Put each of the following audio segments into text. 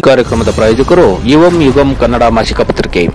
ಕಾರ್ಯಕ್ರಮದ ಪ್ರಾಯೋಜಕರು ಯುವಂ ಯುಗಂ ಕನ್ನಡ ಮಾಸಿಕ ಪತ್ರಿಕೆ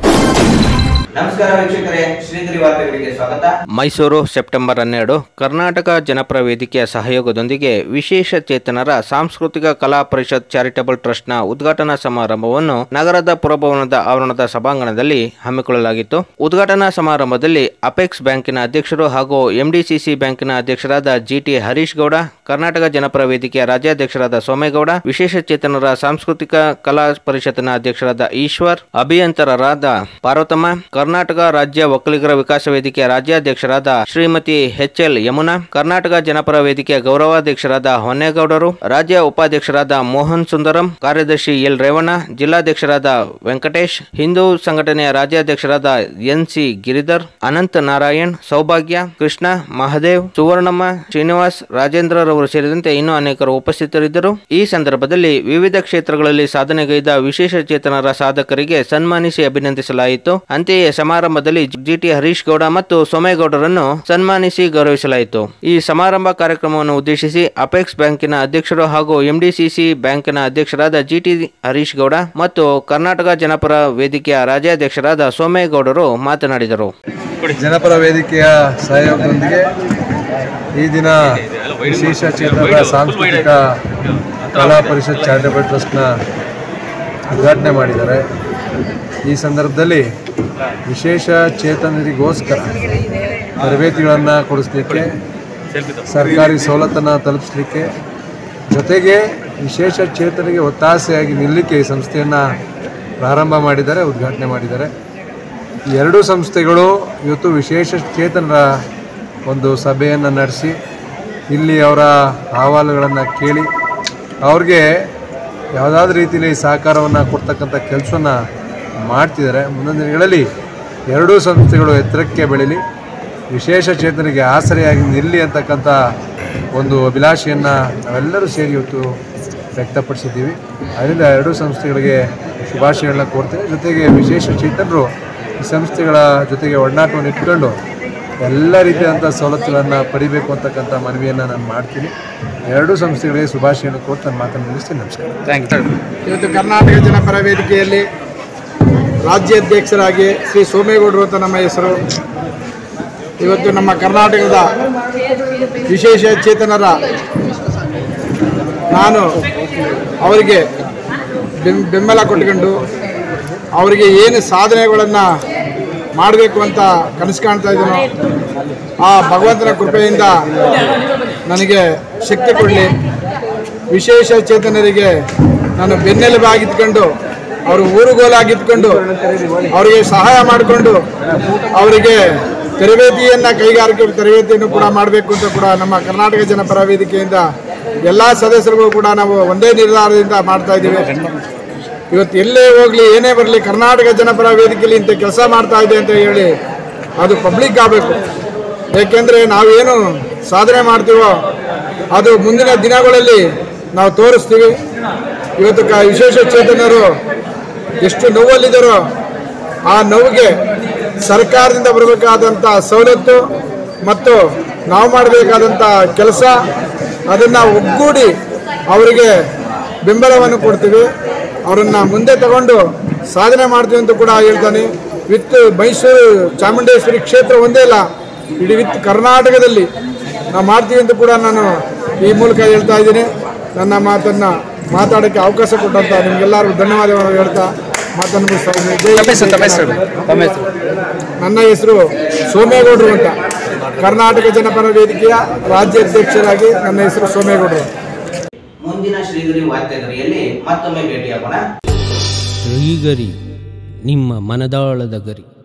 ನಮಸ್ಕಾರ ವೀಕ್ಷಕರೇ ಶ್ರೀಗಿರಿ ವಾರ್ತೆಗಳಿಗೆ ಸ್ವಾಗತ ಮೈಸೂರು ಸೆಪ್ಟೆಂಬರ್ ಹನ್ನೆರಡು ಕರ್ನಾಟಕ ಜನಪರ ವೇದಿಕೆಯ ಸಹಯೋಗದೊಂದಿಗೆ ವಿಶೇಷ ಚೇತನರ ಸಾಂಸ್ಕೃತಿಕ ಕಲಾ ಪರಿಷತ್ ಚಾರಿಟಬಲ್ ಟ್ರಸ್ಟ್ನ ಉದ್ಘಾಟನಾ ಸಮಾರಂಭವನ್ನು ನಗರದ ಪುರಭವನದ ಆವರಣದ ಸಭಾಂಗಣದಲ್ಲಿ ಹಮ್ಮಿಕೊಳ್ಳಲಾಗಿತ್ತು ಉದ್ಘಾಟನಾ ಸಮಾರಂಭದಲ್ಲಿ ಅಪೆಕ್ಸ್ ಬ್ಯಾಂಕಿನ ಅಧ್ಯಕ್ಷರು ಹಾಗೂ ಎಂಡಿಸಿಸಿ ಬ್ಯಾಂಕಿನ ಅಧ್ಯಕ್ಷರಾದ ಜಿಟಿ ಹರೀಶ್ ಗೌಡ ಕರ್ನಾಟಕ ಜನಪರ ವೇದಿಕೆಯ ರಾಜ್ಯಾಧ್ಯಕ್ಷರಾದ ಸೋಮೇಗೌಡ ವಿಶೇಷ ಚೇತನರ ಸಾಂಸ್ಕೃತಿಕ ಕಲಾ ಪರಿಷತ್ತಿನ ಅಧ್ಯಕ್ಷರಾದ ಈಶ್ವರ್ ಅಭಿಯಂತರರಾದ ಪಾರ್ವತಮ್ಮ ಕರ್ನಾಟಕ ರಾಜ್ಯ ಒಕ್ಕಲಿಗರ ವಿಕಾಸ ವೇದಿಕೆಯ ರಾಜ್ಯಾಧ್ಯಕ್ಷರಾದ ಶ್ರೀಮತಿ ಎಚ್ ಎಲ್ ಯಮುನಾ ಕರ್ನಾಟಕ ಜನಪರ ವೇದಿಕೆಯ ಗೌರವಾಧ್ಯಕ್ಷರಾದ ಹೊನ್ನೇಗೌಡರು ರಾಜ್ಯ ಉಪಾಧ್ಯಕ್ಷರಾದ ಮೋಹನ್ ಸುಂದರಂ ಕಾರ್ಯದರ್ಶಿ ಎಲ್ ರೇವಣ್ಣ ಜಿಲ್ಲಾಧ್ಯಕ್ಷರಾದ ವೆಂಕಟೇಶ್ ಹಿಂದೂ ಸಂಘಟನೆಯ ರಾಜ್ಯಾಧ್ಯಕ್ಷರಾದ ಎನ್ ಸಿ ಗಿರಿಧರ್ ಅನಂತ್ ನಾರಾಯಣ್ ಸೌಭಾಗ್ಯ ಕೃಷ್ಣ ಮಹದೇವ್ ಸುವರ್ಣಮ್ಮ ಶ್ರೀನಿವಾಸ್ ರಾಜೇಂದ್ರರವರು ಸೇರಿದಂತೆ ಇನ್ನೂ ಅನೇಕರು ಉಪಸ್ಥಿತರಿದ್ದರು ಈ ಸಂದರ್ಭದಲ್ಲಿ ವಿವಿಧ ಕ್ಷೇತ್ರಗಳಲ್ಲಿ ಸಾಧನೆಗೈದ ವಿಶೇಷ ಚೇತನರ ಸಾಧಕರಿಗೆ ಸನ್ಮಾನಿಸಿ ಅಭಿನಂದಿಸಲಾಯಿತು ಅಂತೆಯೇ ಸಮಾರಂಭದಲ್ಲಿ ಜಿಟಿ ಹರೀಶ್ ಗೌಡ ಮತ್ತು ಸೋಮೇಗೌಡರನ್ನು ಸನ್ಮಾನಿಸಿ ಗೌರವಿಸಲಾಯಿತು ಈ ಸಮಾರಂಭ ಕಾರ್ಯಕ್ರಮವನ್ನು ಉದ್ದೇಶಿಸಿ ಅಪೆಕ್ಸ್ ಬ್ಯಾಂಕಿನ ಅಧ್ಯಕ್ಷರು ಹಾಗೂ ಎಂಡಿಸಿಸಿ ಬ್ಯಾಂಕಿನ ಅಧ್ಯಕ್ಷರಾದ ಜಿಟಿ ಹರೀಶ್ ಗೌಡ ಮತ್ತು ಕರ್ನಾಟಕ ಜನಪರ ವೇದಿಕೆಯ ರಾಜ್ಯಾಧ್ಯಕ್ಷರಾದ ಸೋಮೇಗೌಡರು ಮಾತನಾಡಿದರು ಜನಪರ ವೇದಿಕೆಯ ಸಹಯೋಗದೊಂದಿಗೆ ಈ ದಿನ ವಿಶೇಷ ಚೇತನರ ಸಾಂಸ್ಕೃತಿಕ ಕಲಾ ಪರಿಷತ್ ಚಾರಿಟಬಲ್ ಟ್ರಸ್ಟ್ನ ಉದ್ಘಾಟನೆ ಮಾಡಿದ್ದಾರೆ ಈ ಸಂದರ್ಭದಲ್ಲಿ ವಿಶೇಷ ಚೇತನರಿಗೋಸ್ಕರ ತರಬೇತಿಗಳನ್ನು ಕೊಡಿಸ್ಲಿಕ್ಕೆ ಸರ್ಕಾರಿ ಸವಲತ್ತನ್ನು ತಲುಪಿಸ್ಲಿಕ್ಕೆ ಜೊತೆಗೆ ವಿಶೇಷ ಚೇತನಿಗೆ ಒತ್ತಾಸೆಯಾಗಿ ನಿಲ್ಲಲಿಕ್ಕೆ ಈ ಸಂಸ್ಥೆಯನ್ನು ಪ್ರಾರಂಭ ಮಾಡಿದ್ದಾರೆ ಉದ್ಘಾಟನೆ ಮಾಡಿದ್ದಾರೆ ಈ ಎರಡೂ ಸಂಸ್ಥೆಗಳು ಇವತ್ತು ವಿಶೇಷ ಚೇತನರ ಒಂದು ಸಭೆಯನ್ನು ನಡೆಸಿ ಇಲ್ಲಿ ಅವರ ಅಹವಾಲುಗಳನ್ನು ಕೇಳಿ ಅವ್ರಿಗೆ ಯಾವುದಾದ್ರೂ ರೀತಿಯಲ್ಲಿ ಸಹಕಾರವನ್ನು ಕೊಡ್ತಕ್ಕಂಥ ಕೆಲಸವನ್ನು ಮಾಡ್ತಿದ್ದಾರೆ ಮುಂದಿನ ದಿನಗಳಲ್ಲಿ ಎರಡೂ ಸಂಸ್ಥೆಗಳು ಎತ್ತರಕ್ಕೆ ಬೆಳೀಲಿ ವಿಶೇಷ ಚೇತನಿಗೆ ಆಸರೆಯಾಗಿ ನಿಲ್ಲಿ ಅಂತಕ್ಕಂಥ ಒಂದು ಅಭಿಲಾಷೆಯನ್ನು ನಾವೆಲ್ಲರೂ ಸೇರಿ ಇವತ್ತು ವ್ಯಕ್ತಪಡಿಸಿದ್ದೀವಿ ಅದರಿಂದ ಎರಡೂ ಸಂಸ್ಥೆಗಳಿಗೆ ಶುಭಾಶಯಗಳನ್ನ ಕೋರ್ತೇವೆ ಜೊತೆಗೆ ವಿಶೇಷ ಚೇತನರು ಈ ಸಂಸ್ಥೆಗಳ ಜೊತೆಗೆ ಒಡನಾಟವನ್ನು ಇಟ್ಕೊಂಡು ಎಲ್ಲ ರೀತಿಯಾದಂಥ ಸವಲತ್ತುಗಳನ್ನು ಪಡಿಬೇಕು ಅಂತಕ್ಕಂಥ ಮನವಿಯನ್ನು ನಾನು ಮಾಡ್ತೀನಿ ಎರಡೂ ಸಂಸ್ಥೆಗಳಿಗೆ ಶುಭಾಶಯವನ್ನು ಕೋರ್ತು ನಾನು ಮಾತನ್ನು ಮುಗಿಸ್ತೀನಿ ನಮಸ್ಕಾರ ಇವತ್ತು ಕರ್ನಾಟಕ ಜನಪರ ವೇದಿಕೆಯಲ್ಲಿ ರಾಜ್ಯಾಧ್ಯಕ್ಷರಾಗಿ ಶ್ರೀ ಸೋಮೇಗೌಡರು ಅಂತ ನಮ್ಮ ಹೆಸರು ಇವತ್ತು ನಮ್ಮ ಕರ್ನಾಟಕದ ವಿಶೇಷ ಚೇತನರ ನಾನು ಅವರಿಗೆ ಬೆಂ- ಬೆಂಬಲ ಕೊಟ್ಕೊಂಡು ಅವರಿಗೆ ಏನು ಸಾಧನೆಗಳನ್ನು ಮಾಡಬೇಕು ಅಂತ ಕನಸು ಕಾಣ್ತಾ ಇದ್ದೀನೋ ಆ ಭಗವಂತನ ಕೃಪೆಯಿಂದ ನನಗೆ ಶಕ್ತಿ ಕೊಡಲಿ ವಿಶೇಷ ಚೇತನರಿಗೆ ನಾನು ಬೆನ್ನೆಲುಬಾಗಿದ್ಕೊಂಡು ಅವರು ಊರುಗೋಲಾಗಿದ್ಕೊಂಡು ಅವರಿಗೆ ಸಹಾಯ ಮಾಡಿಕೊಂಡು ಅವರಿಗೆ ತರಬೇತಿಯನ್ನು ಕೈಗಾರಿಕೆ ತರಬೇತಿಯನ್ನು ಕೂಡ ಮಾಡಬೇಕು ಅಂತ ಕೂಡ ನಮ್ಮ ಕರ್ನಾಟಕ ಜನಪರ ವೇದಿಕೆಯಿಂದ ಎಲ್ಲ ಸದಸ್ಯರಿಗೂ ಕೂಡ ನಾವು ಒಂದೇ ನಿರ್ಧಾರದಿಂದ ಮಾಡ್ತಾ ಇದ್ದೀವಿ ಇವತ್ತು ಎಲ್ಲೇ ಹೋಗಲಿ ಏನೇ ಬರಲಿ ಕರ್ನಾಟಕ ಜನಪರ ವೇದಿಕೆಯಲ್ಲಿ ಇಂಥ ಕೆಲಸ ಮಾಡ್ತಾ ಇದೆ ಅಂತ ಹೇಳಿ ಅದು ಪಬ್ಲಿಕ್ ಆಗಬೇಕು ಏಕೆಂದರೆ ನಾವೇನು ಸಾಧನೆ ಮಾಡ್ತೀವೋ ಅದು ಮುಂದಿನ ದಿನಗಳಲ್ಲಿ ನಾವು ತೋರಿಸ್ತೀವಿ ಇವತ್ತು ಕ ವಿಶೇಷ ಚೇತನರು ಎಷ್ಟು ನೋವಲ್ಲಿದ್ದಾರೋ ಆ ನೋವಿಗೆ ಸರ್ಕಾರದಿಂದ ಬರಬೇಕಾದಂಥ ಸವಲತ್ತು ಮತ್ತು ನಾವು ಮಾಡಬೇಕಾದಂಥ ಕೆಲಸ ಅದನ್ನು ಒಗ್ಗೂಡಿ ಅವರಿಗೆ ಬೆಂಬಲವನ್ನು ಕೊಡ್ತೀವಿ ಅವರನ್ನು ಮುಂದೆ ತಗೊಂಡು ಸಾಧನೆ ಮಾಡ್ತೀವಿ ಅಂತ ಕೂಡ ಹೇಳ್ತಾನೆ ವಿತ್ ಮೈಸೂರು ಚಾಮುಂಡೇಶ್ವರಿ ಕ್ಷೇತ್ರ ಒಂದೇ ಅಲ್ಲ ಇಡೀ ವಿತ್ ಕರ್ನಾಟಕದಲ್ಲಿ ನಾವು ಮಾಡ್ತೀವಿ ಅಂತ ಕೂಡ ನಾನು ಈ ಮೂಲಕ ಹೇಳ್ತಾ ಇದ್ದೀನಿ ನನ್ನ ಮಾತನ್ನು ಮಾತಾಡೋಕ್ಕೆ ಅವಕಾಶ ಕೊಟ್ಟಂತ ನಿಮಗೆಲ್ಲರಿಗೂ ಧನ್ಯವಾದಗಳನ್ನು ಹೇಳ್ತಾ ಮಾತನ್ನು ಮುಗಿಸ್ತಾ ಇದ್ದೀನಿ. ಜೈ ನನ್ನ ಹೆಸರು ಸೋಮೇಗೌಡರು ಅಂತ ಕರ್ನಾಟಕ ಜನಪರ ವೇದಿಕೆಯ ರಾಜ್ಯಾಧ್ಯಕ್ಷರಾಗಿ ನನ್ನ ಹೆಸರು ಸೋಮೇಗೌಡರು ಮುಂದಿನ ಶ್ರೀಗಿರಿ ವಾರ್ತೆಗರಿಯಲ್ಲಿ ಮತ್ತೊಮ್ಮೆ ಭೇಟಿಯಾಗೋಣ ಗರಿ ನಿಮ್ಮ ಮನದಾಳದ ಗರಿ